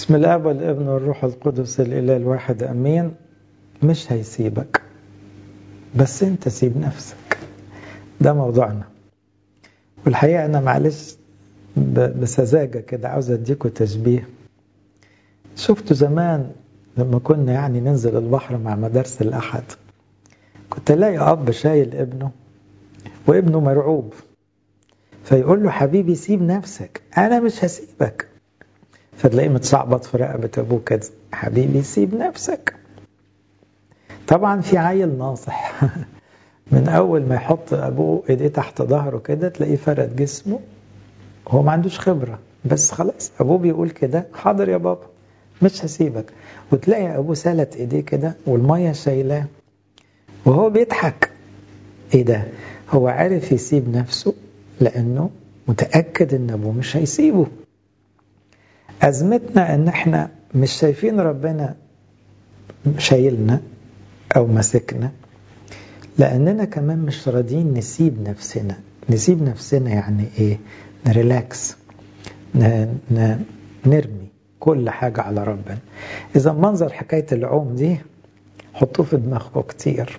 بسم الاب والابن والروح القدس الاله الواحد امين مش هيسيبك بس انت سيب نفسك ده موضوعنا والحقيقه انا معلش بسذاجه كده عاوز اديكم تشبيه شفتوا زمان لما كنا يعني ننزل البحر مع مدارس الاحد كنت الاقي اب شايل ابنه وابنه مرعوب فيقول له حبيبي سيب نفسك انا مش هسيبك فتلاقيه متشعبط في رقبه ابوه كده حبيبي سيب نفسك طبعا في عيل ناصح من اول ما يحط ابوه ايديه تحت ظهره كده تلاقيه فرد جسمه هو ما عندوش خبره بس خلاص ابوه بيقول كده حاضر يا بابا مش هسيبك وتلاقي ابوه سالت ايديه كده والميه شايلاه وهو بيضحك ايه ده هو عارف يسيب نفسه لانه متاكد ان ابوه مش هيسيبه ازمتنا ان احنا مش شايفين ربنا شايلنا او ماسكنا لاننا كمان مش راضيين نسيب نفسنا نسيب نفسنا يعني ايه نريلاكس ن... ن... نرمي كل حاجة على ربنا إذا منظر حكاية العوم دي حطوه في دماغكم كتير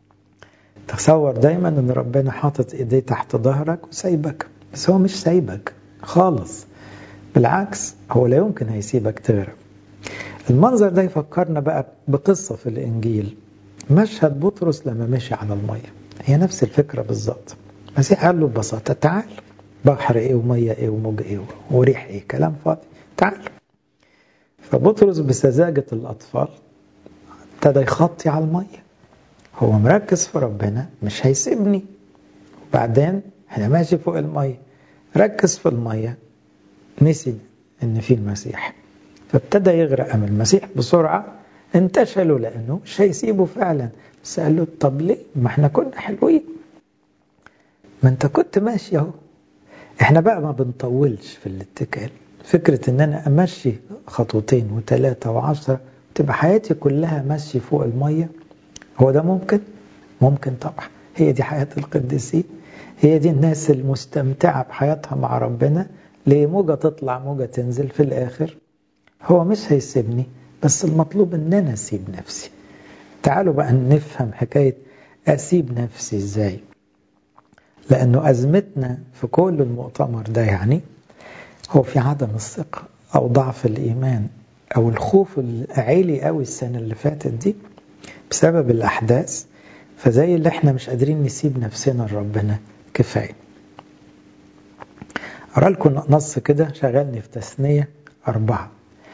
تصور دايما ان ربنا حاطط ايديه تحت ظهرك وسايبك بس هو مش سايبك خالص بالعكس هو لا يمكن هيسيبك تغرق المنظر ده يفكرنا بقى بقصة في الإنجيل مشهد بطرس لما مشي على المية هي نفس الفكرة بالظبط المسيح قال له ببساطة تعال بحر ايه ومية ايه وموج ايه وريح ايه كلام فاضي تعال فبطرس بسذاجة الأطفال ابتدى يخطي على المية هو مركز في ربنا مش هيسيبني وبعدين احنا ماشي فوق المية ركز في المية نسي ان في المسيح فابتدى يغرق من المسيح بسرعة انتشلوا لانه مش هيسيبه فعلا بس قال له طب ليه ما احنا كنا حلوين ما انت كنت ماشي اهو احنا بقى ما بنطولش في الاتكال فكرة ان انا امشي خطوتين وثلاثة وعشرة تبقى حياتي كلها ماشي فوق المية هو ده ممكن؟ ممكن طبعا هي دي حياة القديسين هي دي الناس المستمتعة بحياتها مع ربنا ليه موجة تطلع موجة تنزل في الآخر هو مش هيسيبني بس المطلوب ان انا اسيب نفسي تعالوا بقى نفهم حكاية اسيب نفسي ازاي لانه ازمتنا في كل المؤتمر ده يعني هو في عدم الثقة او ضعف الايمان او الخوف العالي قوي السنة اللي فاتت دي بسبب الاحداث فزي اللي احنا مش قادرين نسيب نفسنا لربنا كفايه أقرأ لكم نص كده شغلني في تثنية أربعة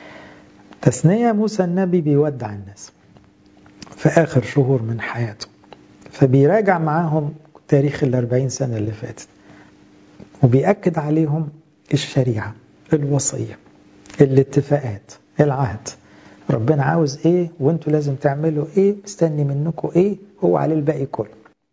تثنية موسى النبي بيودع الناس في آخر شهور من حياته فبيراجع معاهم تاريخ الأربعين سنة اللي فاتت وبيأكد عليهم الشريعة الوصية الاتفاقات العهد ربنا عاوز ايه وانتوا لازم تعملوا ايه مستني منكم ايه هو عليه الباقي كله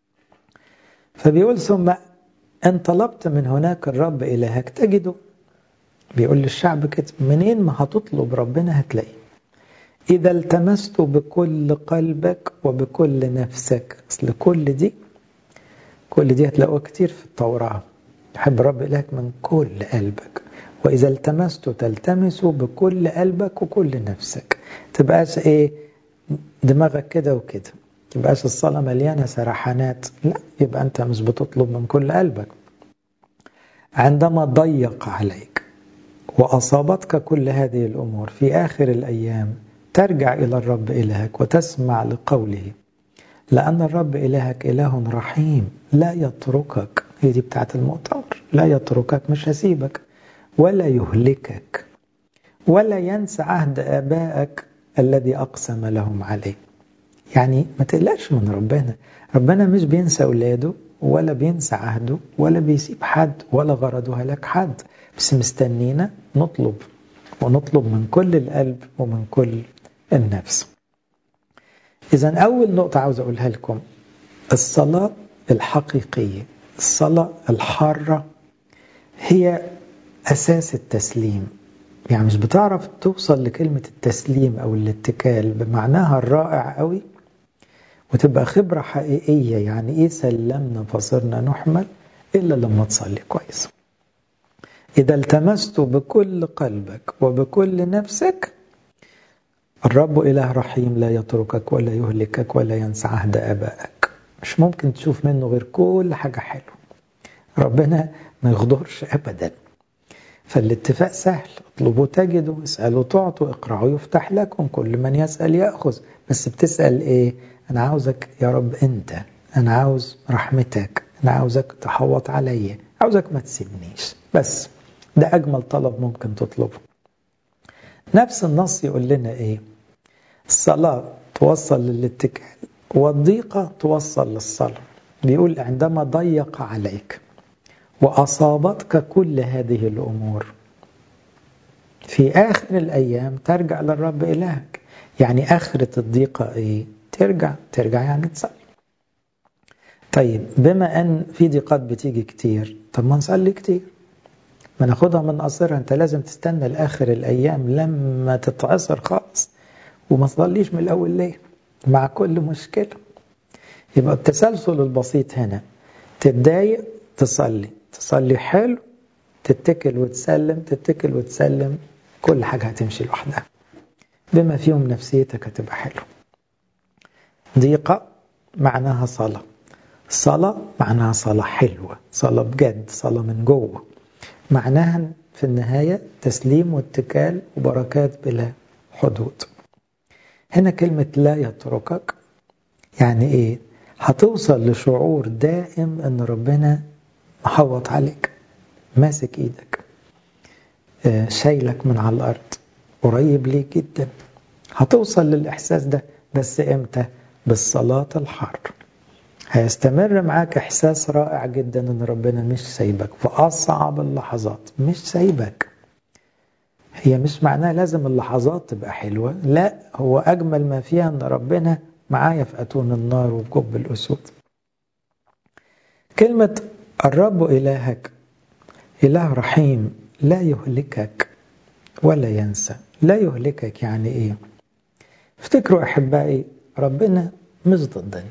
فبيقول ثم ان طلبت من هناك الرب الهك تجده بيقول للشعب كده منين ما هتطلب ربنا هتلاقيه اذا التمست بكل قلبك وبكل نفسك اصل كل دي كل دي هتلاقوها كتير في التوراه تحب رب الهك من كل قلبك واذا التمست تلتمس بكل قلبك وكل نفسك تبقاش ايه دماغك كده وكده تبقاش الصلاة مليانة سرحانات لا يبقى أنت مش بتطلب من كل قلبك عندما ضيق عليك وأصابتك كل هذه الأمور في آخر الأيام ترجع إلى الرب إلهك وتسمع لقوله لأن الرب إلهك إله رحيم لا يتركك هي دي بتاعت المؤتمر لا يتركك مش هسيبك ولا يهلكك ولا ينسى عهد آبائك الذي أقسم لهم عليه يعني ما تقلقش من ربنا ربنا مش بينسى أولاده ولا بينسى عهده ولا بيسيب حد ولا غرضه هلاك حد بس مستنينا نطلب ونطلب من كل القلب ومن كل النفس إذا أول نقطة عاوز أقولها لكم الصلاة الحقيقية الصلاة الحارة هي أساس التسليم يعني مش بتعرف توصل لكلمة التسليم أو الاتكال بمعناها الرائع قوي وتبقى خبرة حقيقية يعني إيه سلمنا فصرنا نحمل إلا لما تصلي كويس إذا التمست بكل قلبك وبكل نفسك الرب إله رحيم لا يتركك ولا يهلكك ولا ينسى عهد آبائك مش ممكن تشوف منه غير كل حاجة حلوة ربنا ما يغدرش أبدا فالاتفاق سهل اطلبوا تجدوا اسألوا تعطوا اقرعوا يفتح لكم كل من يسأل يأخذ بس بتسأل ايه انا عاوزك يا رب انت انا عاوز رحمتك انا عاوزك تحوط عليا عاوزك ما تسيبنيش بس ده اجمل طلب ممكن تطلبه نفس النص يقول لنا ايه الصلاة توصل للاتكال والضيقة توصل للصلاة بيقول عندما ضيق عليك وأصابتك كل هذه الأمور في آخر الأيام ترجع للرب إلهك يعني آخرة الضيقة إيه؟ ترجع ترجع يعني تصلي طيب بما أن في ضيقات بتيجي كتير طب ما نصلي كتير ما ناخدها من قصرها أنت لازم تستنى لآخر الأيام لما تتعصر خالص وما تصليش من الأول ليه مع كل مشكلة يبقى التسلسل البسيط هنا تتضايق تصلي تصلي حلو تتكل وتسلم تتكل وتسلم كل حاجة هتمشي لوحدها بما فيهم نفسيتك هتبقى حلو ضيقة معناها صلاة صلاة معناها صلاة حلوة صلاة بجد صلاة من جوه معناها في النهاية تسليم واتكال وبركات بلا حدود هنا كلمة لا يتركك يعني ايه هتوصل لشعور دائم ان ربنا محوط عليك ماسك ايدك شايلك من على الارض قريب ليك جدا هتوصل للاحساس ده بس امتى بالصلاة الحر هيستمر معاك احساس رائع جدا ان ربنا مش سايبك في اصعب اللحظات مش سايبك هي مش معناها لازم اللحظات تبقى حلوة لا هو اجمل ما فيها ان ربنا معايا في اتون النار وفي جب الاسود كلمة الرب إلهك إله رحيم لا يهلكك ولا ينسى لا يهلكك يعني إيه افتكروا أحبائي ربنا مش ضدنا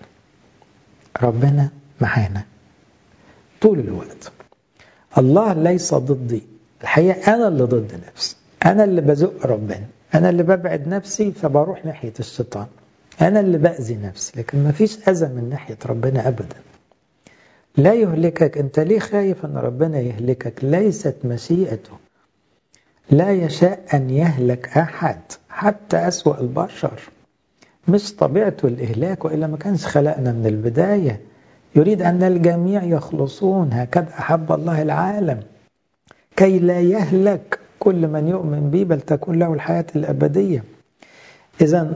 ربنا معانا طول الوقت الله ليس ضدي الحقيقة أنا اللي ضد نفسي أنا اللي بزق ربنا أنا اللي ببعد نفسي فبروح ناحية الشيطان أنا اللي بأذي نفسي لكن ما فيش أذى من ناحية ربنا أبدا لا يهلكك أنت ليه خايف أن ربنا يهلكك ليست مشيئته لا يشاء أن يهلك أحد حتى أسوأ البشر مش طبيعته الإهلاك وإلا ما كانش خلقنا من البداية يريد أن الجميع يخلصون هكذا أحب الله العالم كي لا يهلك كل من يؤمن به بل تكون له الحياة الأبدية إذا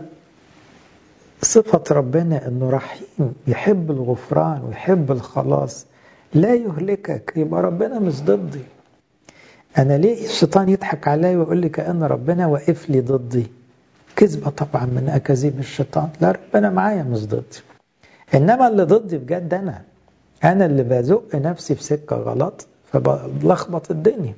صفة ربنا أنه رحيم يحب الغفران ويحب الخلاص لا يهلكك يبقى ربنا مش ضدي أنا ليه الشيطان يضحك علي ويقول لي كأن ربنا واقف لي ضدي كذبة طبعا من أكاذيب الشيطان لا ربنا معايا مش ضدي إنما اللي ضدي بجد أنا أنا اللي بزق نفسي في سكة غلط فبلخبط الدنيا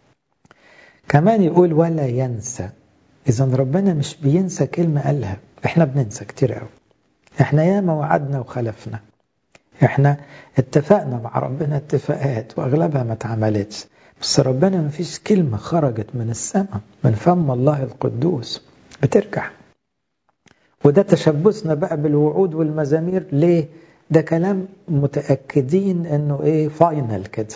كمان يقول ولا ينسى إذا ربنا مش بينسى كلمة قالها إحنا بننسى كتير قوي إحنا ياما وعدنا وخلفنا إحنا اتفقنا مع ربنا اتفاقات وأغلبها ما اتعملتش بس ربنا ما فيش كلمة خرجت من السماء من فم الله القدوس بترجع وده تشبثنا بقى بالوعود والمزامير ليه؟ ده كلام متأكدين انه ايه فاينل كده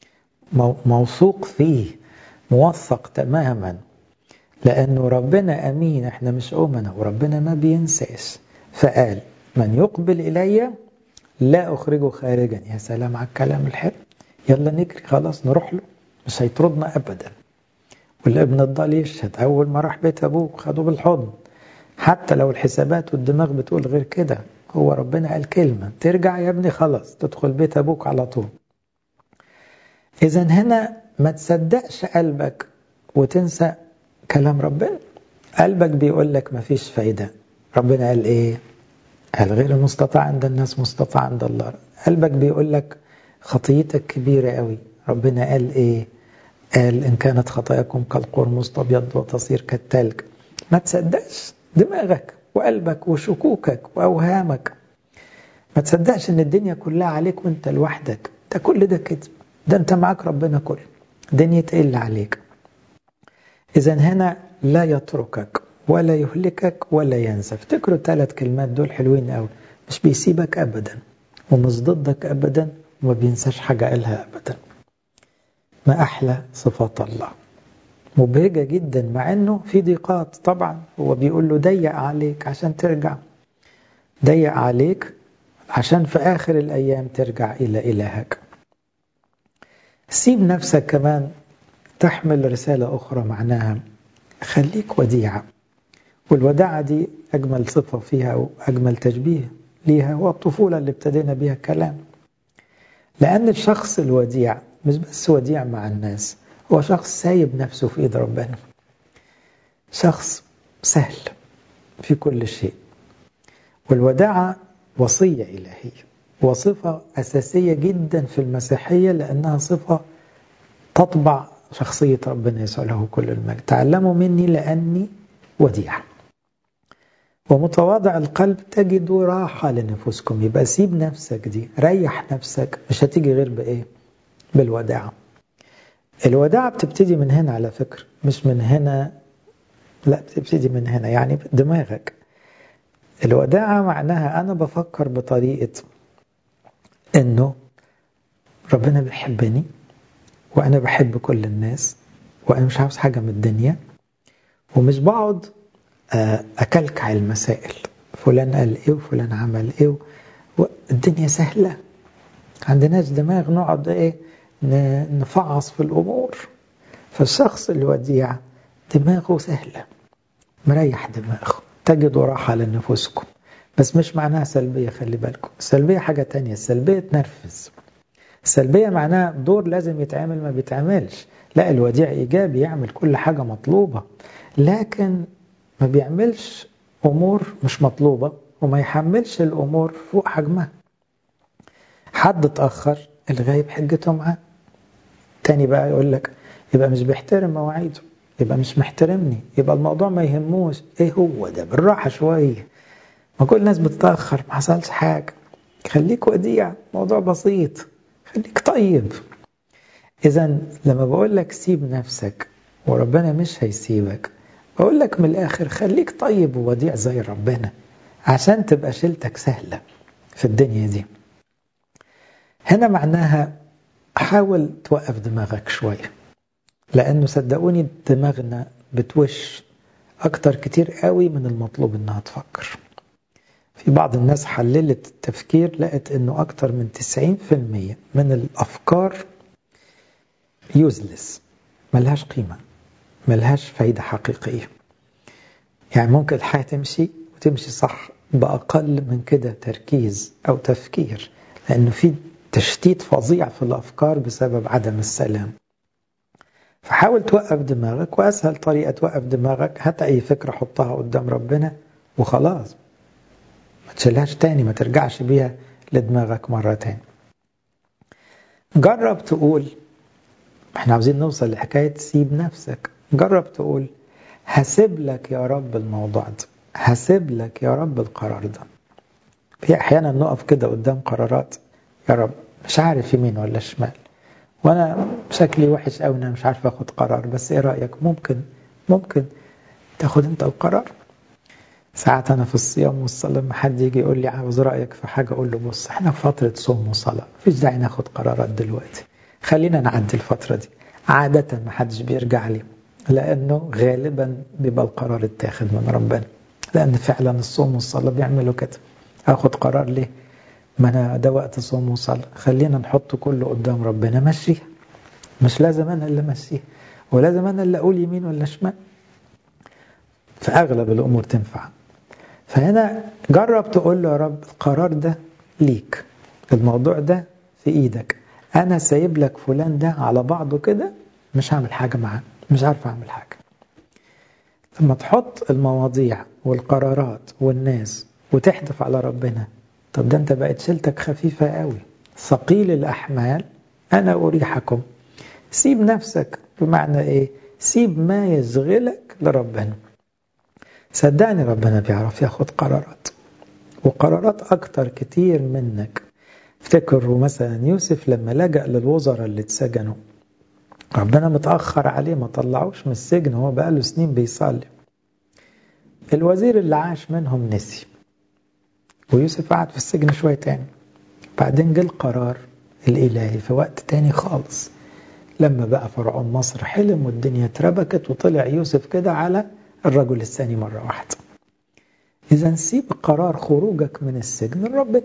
موثوق فيه موثق تماما لأنه ربنا أمين احنا مش أمنا وربنا ما بينساش فقال من يقبل إلي لا أخرجه خارجا يا سلام على الكلام الحلو يلا نجري خلاص نروح له مش هيطردنا أبدا والابن الضال يشهد أول ما راح بيت أبوه خدوه بالحضن حتى لو الحسابات والدماغ بتقول غير كده هو ربنا قال كلمة ترجع يا ابني خلاص تدخل بيت أبوك على طول إذا هنا ما تصدقش قلبك وتنسى كلام ربنا قلبك بيقول لك ما فيش فايدة ربنا قال إيه قال غير المستطاع عند الناس مستطاع عند الله قلبك بيقول لك خطيتك كبيرة قوي ربنا قال إيه قال إن كانت خطاياكم كالقرمز تبيض وتصير كالتلج ما تصدقش دماغك وقلبك وشكوكك وأوهامك ما تصدقش إن الدنيا كلها عليك وأنت لوحدك ده كل ده كده ده أنت معاك ربنا كله الدنيا تقل عليك إذا هنا لا يتركك ولا يهلكك ولا ينسى افتكروا الثلاث كلمات دول حلوين قوي مش بيسيبك أبدا ومش ضدك أبدا وما بينساش حاجة قالها أبدا ما أحلى صفات الله مبهجة جدا مع أنه في ضيقات طبعا هو بيقول له ضيق عليك عشان ترجع ضيق عليك عشان في آخر الأيام ترجع إلى إلهك سيب نفسك كمان تحمل رسالة أخرى معناها خليك وديعة والوداعة دي أجمل صفة فيها وأجمل تشبيه ليها هو الطفولة اللي ابتدينا بيها الكلام لأن الشخص الوديع مش بس وديع مع الناس هو شخص سايب نفسه في إيد ربنا شخص سهل في كل شيء والوداعة وصية إلهية وصفة أساسية جدا في المسيحية لأنها صفة تطبع شخصية ربنا يسوع له كل المجد تعلموا مني لأني وديع ومتواضع القلب تجدوا راحة لنفوسكم يبقى سيب نفسك دي ريح نفسك مش هتيجي غير بإيه بالوداعة الوداعة بتبتدي من هنا على فكرة مش من هنا لا بتبتدي من هنا يعني دماغك الوداعة معناها أنا بفكر بطريقة إنه ربنا بيحبني وأنا بحب كل الناس وأنا مش عاوز حاجة من الدنيا ومش بقعد أكلكع المسائل فلان قال إيه وفلان عمل إيه الدنيا سهلة عندناش دماغ نقعد إيه نفعص في الأمور فالشخص الوديع دماغه سهلة مريح دماغه تجدوا راحة لنفوسكم بس مش معناها سلبية خلي بالكم السلبية حاجة تانية السلبية تنرفز السلبية معناها دور لازم يتعمل ما بيتعملش لا الوديع إيجابي يعمل كل حاجة مطلوبة لكن ما بيعملش أمور مش مطلوبة وما يحملش الأمور فوق حجمها حد اتأخر الغايب حجته معاه تاني بقى يقول لك يبقى مش بيحترم مواعيده يبقى مش محترمني يبقى الموضوع ما يهموش ايه هو ده بالراحة شوية ما كل الناس بتتأخر ما حصلش حاجة خليك وديع موضوع بسيط خليك طيب إذا لما بقول لك سيب نفسك وربنا مش هيسيبك بقول لك من الآخر خليك طيب ووديع زي ربنا عشان تبقى شيلتك سهلة في الدنيا دي هنا معناها حاول توقف دماغك شوية لأنه صدقوني دماغنا بتوش أكتر كتير قوي من المطلوب إنها تفكر في بعض الناس حللت التفكير لقت إنه أكتر من 90% من الأفكار يوزلس ملهاش قيمة ملهاش فايدة حقيقية يعني ممكن الحياة تمشي وتمشي صح بأقل من كده تركيز أو تفكير لأنه في تشتيت فظيع في الأفكار بسبب عدم السلام فحاول توقف دماغك وأسهل طريقة توقف دماغك هات أي فكرة حطها قدام ربنا وخلاص ما تشيلهاش تاني ما ترجعش بيها لدماغك مرة تاني جرب تقول احنا عاوزين نوصل لحكاية سيب نفسك جرب تقول هسيب لك يا رب الموضوع ده هسيب لك يا رب القرار ده في احيانا نقف كده قدام قرارات يا رب مش عارف يمين ولا شمال وانا شكلي وحش قوي انا مش عارف اخد قرار بس ايه رايك ممكن ممكن تاخد انت القرار ساعات انا في الصيام والصلاه لما حد يجي يقول لي عاوز رايك في حاجه اقول له بص احنا في فتره صوم وصلاه مفيش داعي ناخد قرارات دلوقتي خلينا نعدي الفتره دي عاده ما حدش بيرجع لي لانه غالبا بيبقى القرار اتاخد من ربنا لان فعلا الصوم والصلاه بيعملوا كده اخد قرار ليه ما انا ده وقت صوم وصلاه خلينا نحط كله قدام ربنا مشيها مش لازم انا اللي امشيها ولازم انا اللي اقول يمين ولا شمال في اغلب الامور تنفع فهنا جرب تقول له يا رب القرار ده ليك الموضوع ده في ايدك انا سايب لك فلان ده على بعضه كده مش هعمل حاجه معاه مش عارف اعمل حاجه لما تحط المواضيع والقرارات والناس وتحدف على ربنا طب ده انت بقت شيلتك خفيفة قوي ثقيل الأحمال أنا أريحكم سيب نفسك بمعنى إيه سيب ما يشغلك لربنا صدقني ربنا بيعرف ياخد قرارات وقرارات أكتر كتير منك افتكروا مثلا يوسف لما لجأ للوزراء اللي اتسجنوا ربنا متأخر عليه ما طلعوش من السجن هو بقاله سنين بيصلي الوزير اللي عاش منهم نسي ويوسف قعد في السجن شوية تاني بعدين جه القرار الإلهي في وقت تاني خالص لما بقى فرعون مصر حلم والدنيا اتربكت وطلع يوسف كده على الرجل الثاني مرة واحدة إذا سيب قرار خروجك من السجن لربنا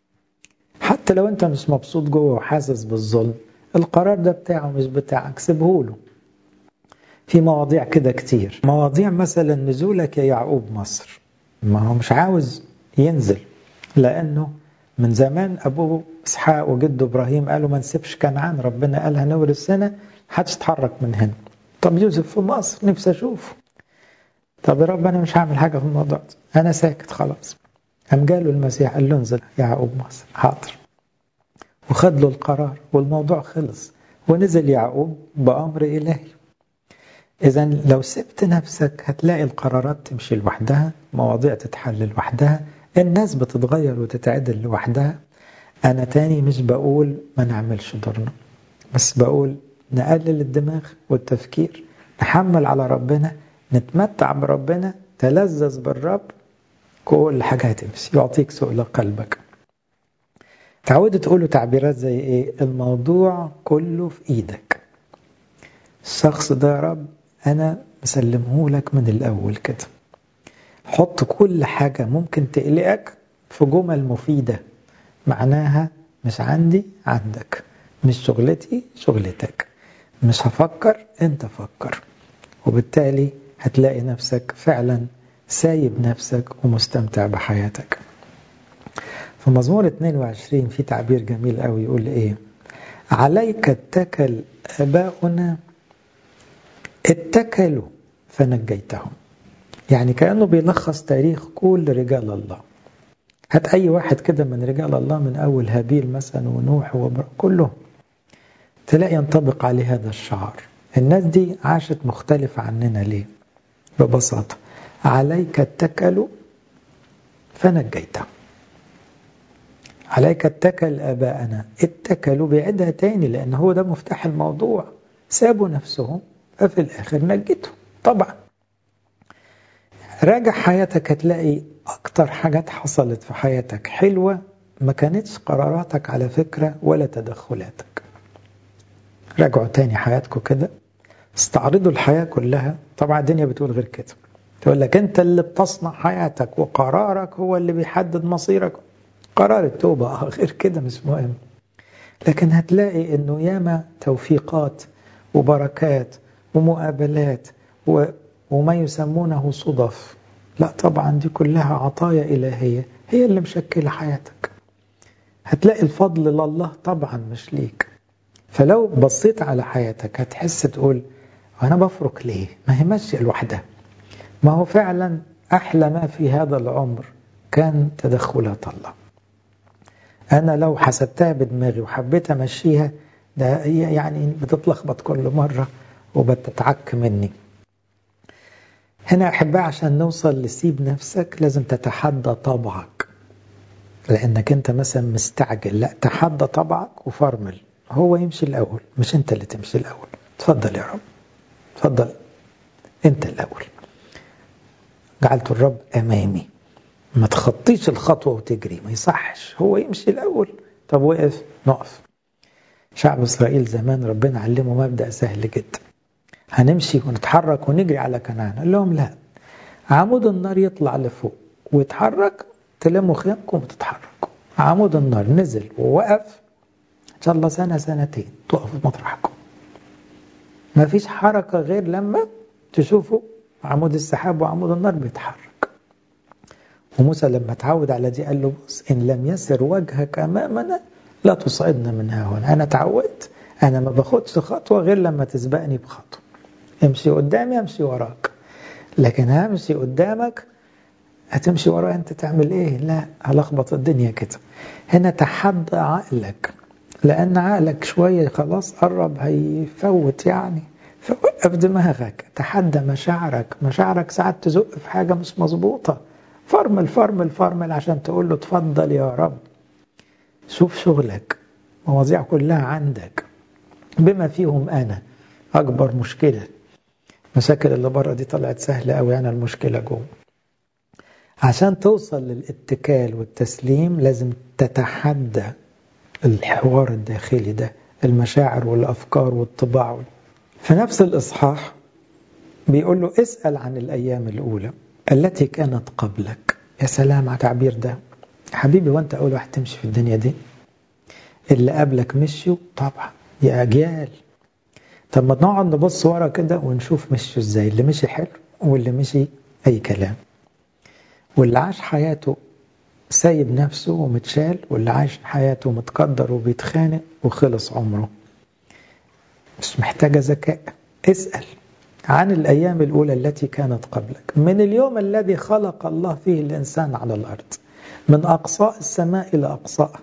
حتى لو أنت مش مبسوط جوه وحاسس بالظلم القرار ده بتاعه مش بتاعك سيبه له في مواضيع كده كتير مواضيع مثلا نزولك يا يعقوب مصر ما هو مش عاوز ينزل لأنه من زمان أبوه إسحاق وجده إبراهيم قالوا ما نسيبش كنعان ربنا قال هنورث سنة محدش يتحرك من هنا طب يوسف في مصر نفسي أشوفه طب يا رب أنا مش هعمل حاجة في الموضوع ده أنا ساكت خلاص قام جاله المسيح قال له انزل يعقوب مصر حاضر وخد له القرار والموضوع خلص ونزل يعقوب بأمر إلهي إذا لو سبت نفسك هتلاقي القرارات تمشي لوحدها مواضيع تتحل لوحدها الناس بتتغير وتتعدل لوحدها أنا تاني مش بقول ما نعملش دورنا بس بقول نقلل الدماغ والتفكير نحمل على ربنا نتمتع بربنا تلذذ بالرب كل حاجة هتمشي يعطيك سؤل قلبك تعودوا تقولوا تعبيرات زي ايه الموضوع كله في ايدك الشخص ده يا رب انا مسلمه لك من الاول كده حط كل حاجة ممكن تقلقك في جمل مفيدة معناها مش عندي عندك مش شغلتي شغلتك مش هفكر انت فكر وبالتالي هتلاقي نفسك فعلا سايب نفسك ومستمتع بحياتك في مزمور 22 في تعبير جميل قوي يقول ايه عليك اتكل اباؤنا اتكلوا فنجيتهم يعني كأنه بيلخص تاريخ كل رجال الله هات أي واحد كده من رجال الله من أول هابيل مثلا ونوح وبر كلهم تلاقي ينطبق عليه هذا الشعار الناس دي عاشت مختلفة عننا ليه ببساطة عليك اتكلوا فنجيتهم عليك اتكل آباءنا اتكلوا بعيدها تاني لأن هو ده مفتاح الموضوع سابوا نفسهم ففي الآخر نجتهم طبعا راجع حياتك هتلاقي أكتر حاجات حصلت في حياتك حلوة ما كانتش قراراتك على فكرة ولا تدخلاتك راجعوا تاني حياتكم كده استعرضوا الحياة كلها طبعا الدنيا بتقول غير كده تقول لك انت اللي بتصنع حياتك وقرارك هو اللي بيحدد مصيرك قرار التوبة غير كده مش مهم لكن هتلاقي انه ياما توفيقات وبركات ومقابلات و وما يسمونه صدف لا طبعا دي كلها عطايا إلهية هي اللي مشكلة حياتك هتلاقي الفضل لله طبعا مش ليك فلو بصيت على حياتك هتحس تقول أنا بفرك ليه ما هي ماشية لوحدها ما هو فعلا أحلى ما في هذا العمر كان تدخلات الله أنا لو حسبتها بدماغي وحبيت أمشيها ده يعني بتتلخبط كل مرة وبتتعك مني هنا أحبها عشان نوصل لسيب نفسك لازم تتحدى طبعك لأنك أنت مثلا مستعجل لا تحدى طبعك وفرمل هو يمشي الأول مش أنت اللي تمشي الأول تفضل يا رب تفضل أنت الأول جعلت الرب أمامي ما تخطيش الخطوة وتجري ما يصحش هو يمشي الأول طب وقف نقف شعب إسرائيل زمان ربنا علمه مبدأ سهل جدا هنمشي ونتحرك ونجري على كنعان قال لهم لا عمود النار يطلع لفوق ويتحرك تلموا خيامكم وتتحركوا عمود النار نزل ووقف ان شاء الله سنه سنتين تقفوا في مطرحكم ما فيش حركه غير لما تشوفوا عمود السحاب وعمود النار بيتحرك وموسى لما اتعود على دي قال له بص ان لم يسر وجهك امامنا لا تصعدنا من ها هنا انا اتعودت انا ما باخدش خطوه غير لما تسبقني بخطوه امشي قدامي امشي وراك لكن همشي قدامك هتمشي ورايا انت تعمل ايه لا هلخبط الدنيا كده هنا تحدى عقلك لان عقلك شويه خلاص قرب هيفوت يعني فوقف دماغك تحدى مشاعرك مشاعرك ساعات تزق في حاجه مش مظبوطه فرمل فرمل فرمل عشان تقول له اتفضل يا رب شوف شغلك مواضيع كلها عندك بما فيهم انا أكبر مشكلة المشاكل اللي بره دي طلعت سهلة أوي يعني المشكلة جوه عشان توصل للاتكال والتسليم لازم تتحدى الحوار الداخلي ده المشاعر والأفكار والطباع في نفس الإصحاح بيقول له اسأل عن الأيام الأولى التي كانت قبلك يا سلام على تعبير ده حبيبي وانت أول واحد تمشي في الدنيا دي اللي قبلك مشيوا طبعا يا أجيال طب ما نقعد نبص ورا كده ونشوف مشوا ازاي اللي مشي حلو واللي مشي أي كلام واللي عاش حياته سايب نفسه ومتشال واللي عايش حياته متقدر وبيتخانق وخلص عمره مش محتاجة ذكاء اسأل عن الأيام الأولى التي كانت قبلك من اليوم الذي خلق الله فيه الإنسان على الأرض من أقصاء السماء إلى أقصاء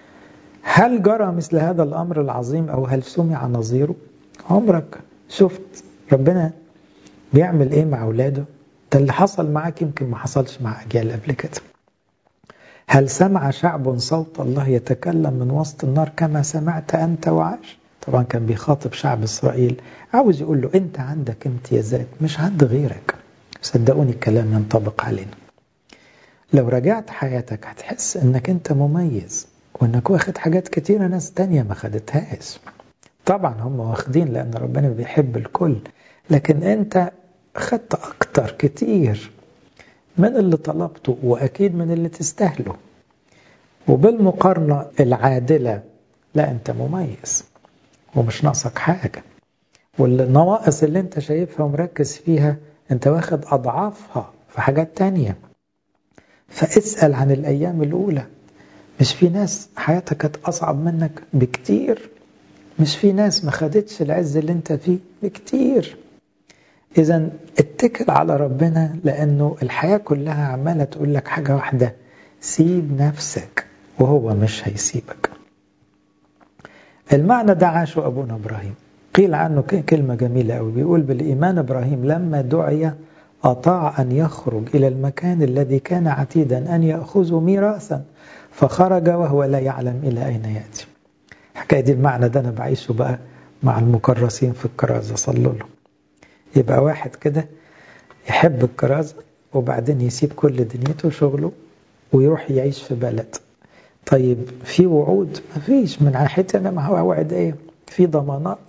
هل جرى مثل هذا الأمر العظيم أو هل سمع نظيره عمرك شفت ربنا بيعمل إيه مع أولاده ده اللي حصل معاك يمكن ما حصلش مع أجيال قبل كده هل سمع شعب صوت الله يتكلم من وسط النار كما سمعت أنت وعاش طبعا كان بيخاطب شعب إسرائيل عاوز يقول له أنت عندك امتيازات مش عند غيرك صدقوني الكلام ينطبق علينا لو رجعت حياتك هتحس انك انت مميز وانك واخد حاجات كتيرة ناس تانية ما خدتهاش طبعا هم واخدين لان ربنا بيحب الكل لكن انت خدت اكتر كتير من اللي طلبته واكيد من اللي تستاهله وبالمقارنة العادلة لا انت مميز ومش ناقصك حاجة والنواقص اللي انت شايفها ومركز فيها انت واخد اضعافها في حاجات تانية فاسأل عن الايام الاولى مش في ناس حياتها كانت اصعب منك بكتير مش في ناس ما خدتش العز اللي انت فيه بكتير اذا اتكل على ربنا لانه الحياة كلها عمالة تقول لك حاجة واحدة سيب نفسك وهو مش هيسيبك المعنى ده عاشه ابونا ابراهيم قيل عنه كلمة جميلة قوي بيقول بالإيمان إبراهيم لما دعي أطاع أن يخرج إلى المكان الذي كان عتيدا أن يأخذه ميراثا فخرج وهو لا يعلم إلى أين يأتي حكاية دي المعنى ده أنا بعيشه بقى مع المكرسين في الكرازة صلوا له يبقى واحد كده يحب الكرازة وبعدين يسيب كل دنيته وشغله ويروح يعيش في بلد طيب في وعود ما فيش من ناحيتي أنا ما هو وعد إيه في ضمانات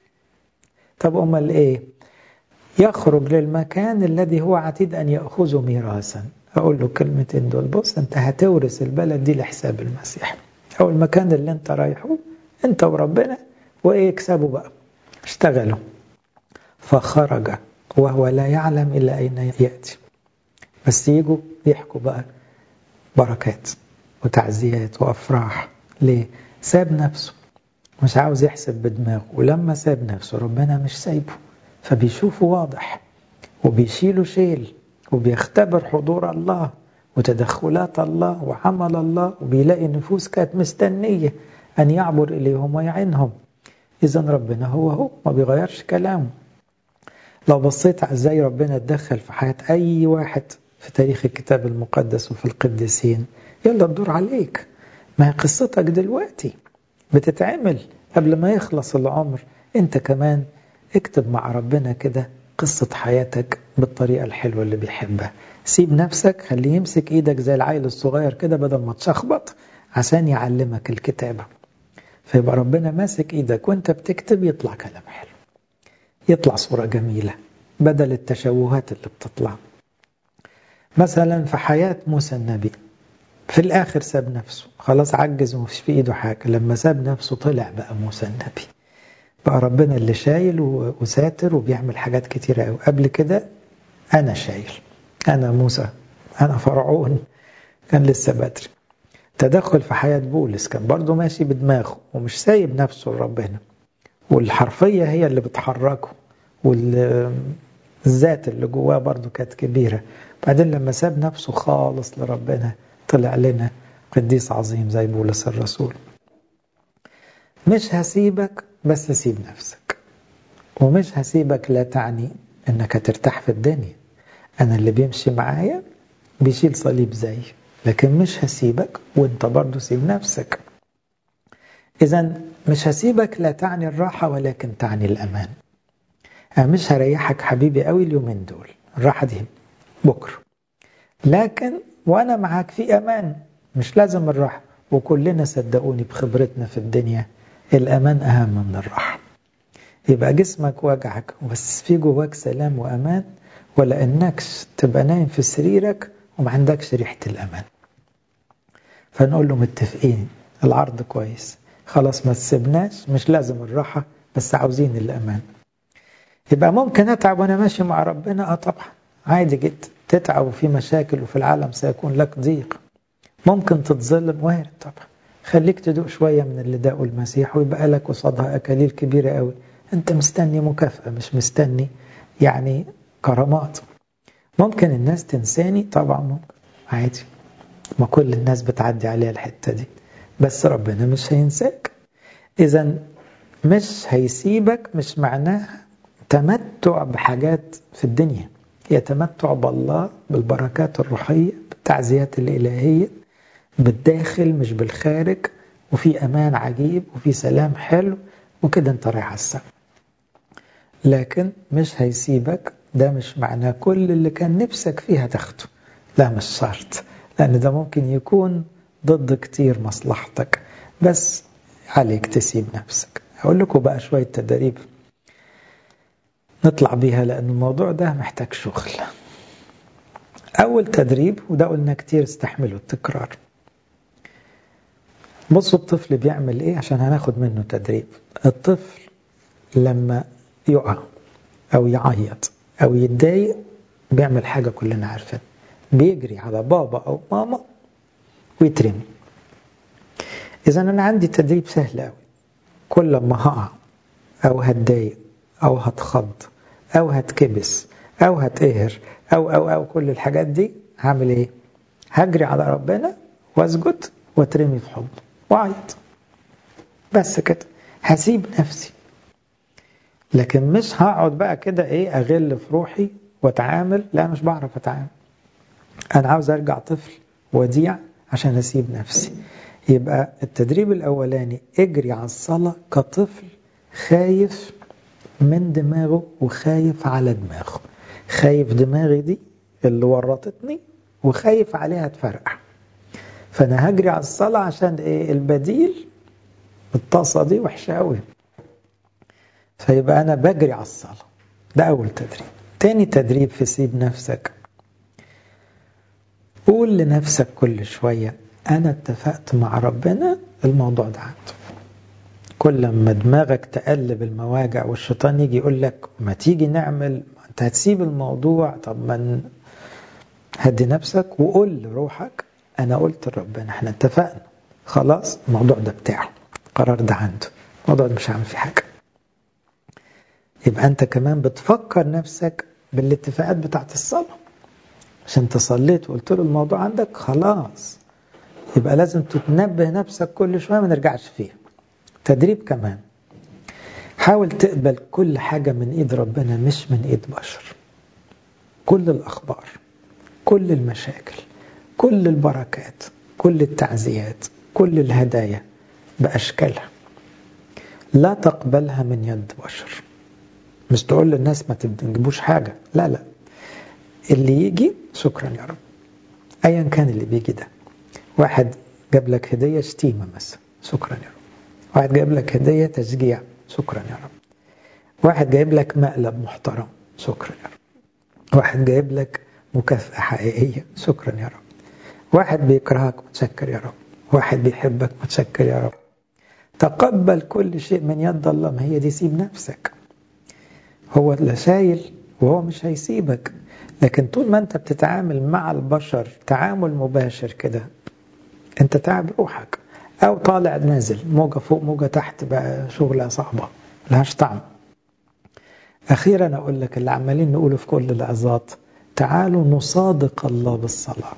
طب أمال إيه يخرج للمكان الذي هو عتيد أن يأخذه ميراثا أقول له كلمتين دول بص أنت هتورث البلد دي لحساب المسيح أو المكان اللي أنت رايحه أنت وربنا وإيه اكسبوا بقى اشتغلوا فخرج وهو لا يعلم إلى أين يأتي بس يجوا يحكوا بقى بركات وتعزيات وأفراح ليه؟ ساب نفسه مش عاوز يحسب بدماغه ولما ساب نفسه ربنا مش سايبه فبيشوفه واضح وبيشيله شيل وبيختبر حضور الله وتدخلات الله وعمل الله وبيلاقي نفوس كانت مستنية أن يعبر إليهم ويعينهم إذا ربنا هو هو ما بيغيرش كلامه لو بصيت على ازاي ربنا اتدخل في حياة أي واحد في تاريخ الكتاب المقدس وفي القديسين يلا الدور عليك ما هي قصتك دلوقتي بتتعمل قبل ما يخلص العمر انت كمان اكتب مع ربنا كده قصة حياتك بالطريقة الحلوة اللي بيحبها سيب نفسك خليه يمسك ايدك زي العيل الصغير كده بدل ما تشخبط عشان يعلمك الكتابة فيبقى ربنا ماسك ايدك وانت بتكتب يطلع كلام حلو يطلع صورة جميلة بدل التشوهات اللي بتطلع مثلا في حياة موسى النبي في الآخر ساب نفسه خلاص عجز ومفيش في إيده حاجة لما ساب نفسه طلع بقى موسى النبي بقى ربنا اللي شايل وساتر وبيعمل حاجات كتيرة قوي قبل كده أنا شايل أنا موسى أنا فرعون كان لسه بدري تدخل في حياة بولس كان برضه ماشي بدماغه ومش سايب نفسه لربنا والحرفية هي اللي بتحركه والذات اللي جواه برضه كانت كبيرة بعدين لما ساب نفسه خالص لربنا طلع لنا قديس عظيم زي بولس الرسول مش هسيبك بس سيب نفسك ومش هسيبك لا تعني انك هترتاح في الدنيا انا اللي بيمشي معايا بيشيل صليب زي لكن مش هسيبك وانت برضه سيب نفسك اذا مش هسيبك لا تعني الراحة ولكن تعني الامان أنا مش هريحك حبيبي قوي اليومين دول الراحة دي بكرة لكن وأنا معاك في أمان مش لازم الراحة وكلنا صدقوني بخبرتنا في الدنيا الأمان أهم من الراحة يبقى جسمك وجعك بس في جواك سلام وأمان ولا إنكش تبقى نايم في سريرك وما عندكش ريحة الأمان فنقول له متفقين العرض كويس خلاص ما تسيبناش مش لازم الراحة بس عاوزين الأمان يبقى ممكن أتعب وأنا ماشي مع ربنا أه طبعا عادي جدا تتعب وفي مشاكل وفي العالم سيكون لك ضيق ممكن تتظلم وارد طبعا خليك تدوق شوية من اللي داقوا المسيح ويبقى لك قصادها أكاليل كبيرة قوي أنت مستني مكافأة مش مستني يعني كرامات ممكن الناس تنساني طبعا ممكن عادي ما كل الناس بتعدي عليها الحتة دي بس ربنا مش هينساك إذا مش هيسيبك مش معناها تمتع بحاجات في الدنيا هي تمتع بالله بالبركات الروحية بالتعزيات الإلهية بالداخل مش بالخارج وفي أمان عجيب وفي سلام حلو وكده انت رايح على السما لكن مش هيسيبك ده مش معناه كل اللي كان نفسك فيها تاخده لا مش شرط لأن ده ممكن يكون ضد كتير مصلحتك بس عليك تسيب نفسك هقول لكم بقى شوية تدريب نطلع بيها لأن الموضوع ده محتاج شغل أول تدريب وده قلنا كتير استحملوا التكرار بصوا الطفل بيعمل ايه عشان هناخد منه تدريب الطفل لما يقع او يعيط او يتضايق بيعمل حاجة كلنا عارفين بيجري على بابا او ماما ويترمي اذا انا عندي تدريب سهل قوي كل لما هقع او هتضايق او هتخض او هتكبس او هتقهر او او او كل الحاجات دي هعمل ايه هجري على ربنا واسجد واترمي في حضنه واعيط بس كده هسيب نفسي لكن مش هقعد بقى كده ايه اغل في روحي واتعامل لا مش بعرف اتعامل انا عاوز ارجع طفل وديع عشان اسيب نفسي يبقى التدريب الاولاني اجري على الصلاه كطفل خايف من دماغه وخايف على دماغه خايف دماغي دي اللي ورطتني وخايف عليها تفرقع فانا هجري على الصلاه عشان ايه البديل الطاسه دي وحشه قوي فيبقى انا بجري على الصلاه ده اول تدريب تاني تدريب في سيب نفسك قول لنفسك كل شويه انا اتفقت مع ربنا الموضوع ده عنده كل ما دماغك تقلب المواجع والشيطان يجي يقول لك ما تيجي نعمل انت هتسيب الموضوع طب ما هدي نفسك وقول لروحك انا قلت لربنا احنا اتفقنا خلاص الموضوع ده بتاعه القرار ده عنده الموضوع ده مش هعمل فيه حاجه يبقى انت كمان بتفكر نفسك بالاتفاقات بتاعت الصلاه عشان انت صليت وقلت له الموضوع عندك خلاص يبقى لازم تتنبه نفسك كل شويه ما نرجعش فيها تدريب كمان حاول تقبل كل حاجة من إيد ربنا مش من إيد بشر كل الأخبار كل المشاكل كل البركات كل التعزيات كل الهدايا بأشكالها لا تقبلها من يد بشر مش تقول للناس ما تجيبوش حاجة لا لا اللي يجي شكرا يا رب أيا كان اللي بيجي ده واحد جاب لك هدية شتيمة مثلا شكرا يا رب واحد جايب لك هدية تشجيع شكرا يا رب واحد جايب لك مقلب محترم شكرا يا رب واحد جايب لك مكافأة حقيقية شكرا يا رب واحد بيكرهك متشكر يا رب واحد بيحبك متشكر يا رب تقبل كل شيء من يد الله ما هي دي سيب نفسك هو اللي شايل وهو مش هيسيبك لكن طول ما انت بتتعامل مع البشر تعامل مباشر كده انت تعب روحك او طالع نازل موجة فوق موجة تحت بقى شغلة صعبة لهاش طعم اخيرا اقول لك اللي عمالين نقوله في كل العظات تعالوا نصادق الله بالصلاة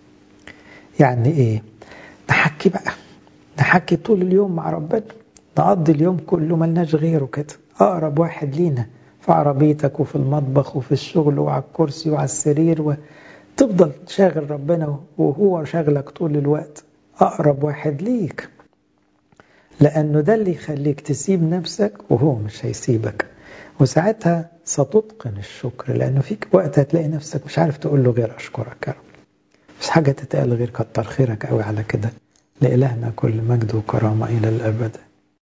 يعني ايه نحكي بقى نحكي طول اليوم مع ربنا نقضي اليوم كله ملناش غيره كده اقرب واحد لينا في عربيتك وفي المطبخ وفي الشغل وعلى الكرسي وعلى السرير وتفضل شاغل ربنا وهو شاغلك طول الوقت أقرب واحد ليك لأنه ده اللي يخليك تسيب نفسك وهو مش هيسيبك وساعتها ستتقن الشكر لأنه فيك وقت هتلاقي نفسك مش عارف تقول له غير أشكرك يا رب مش حاجة تتقال غير كتر خيرك قوي على كده لإلهنا كل مجد وكرامة إلى الأبد